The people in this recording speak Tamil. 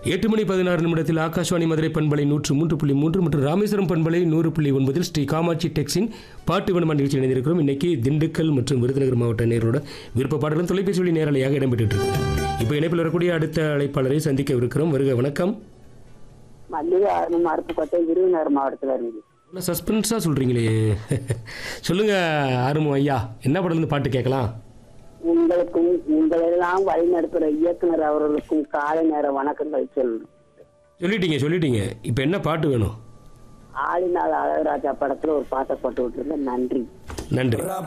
எட்டு மணி பதினாறு நிமிடத்தில் ஆகாஷ்வாணி மதுரை பண்பலை நூற்று மூன்று புள்ளி மூன்று மற்றும் ராமேஸ்வரம் பண்பலை நூறு புள்ளி ஒன்பதில் ஸ்ரீ காமாட்சி டெக்ஸின் பாட்டு வினமா நிகழ்ச்சி இணைந்திருக்கிறோம் இன்னைக்கு திண்டுக்கல் மற்றும் விருதுநகர் மாவட்ட நேரோட விருப்ப பாடலும் தொலைபேசி வழி நேரலையாக இடம்பெற்று இருக்கு இப்போ இணைப்பில் வரக்கூடிய அடுத்த அழைப்பாளரை சந்திக்கவிருக்கிறோம் வருக வணக்கம் மல்லிகை ஆரம்பம் அருப்புக்கோட்டை விருதுநகர் மாவட்டத்தில் இருக்குது நல்லா சஸ்பென்ஸாக சொல்கிறீங்களே சொல்லுங்க ஆறுமு ஐயா என்ன படத்துலேருந்து பாட்டு கேட்கலாம் உங்களுக்கும் உங்களெல்லாம் வழிநடத்துகிற இயக்குனர் அவர்களுக்கும் காலை நேர வணக்கங்கள் சொல்லணும் சொல்லிட்டீங்க சொல்லிட்டீங்க இப்போ என்ன பாட்டு வேணும் ஆளினால் அழகராஜா படத்துல ஒரு பாட்டை போட்டு விட்டுருங்க நன்றி நன்றி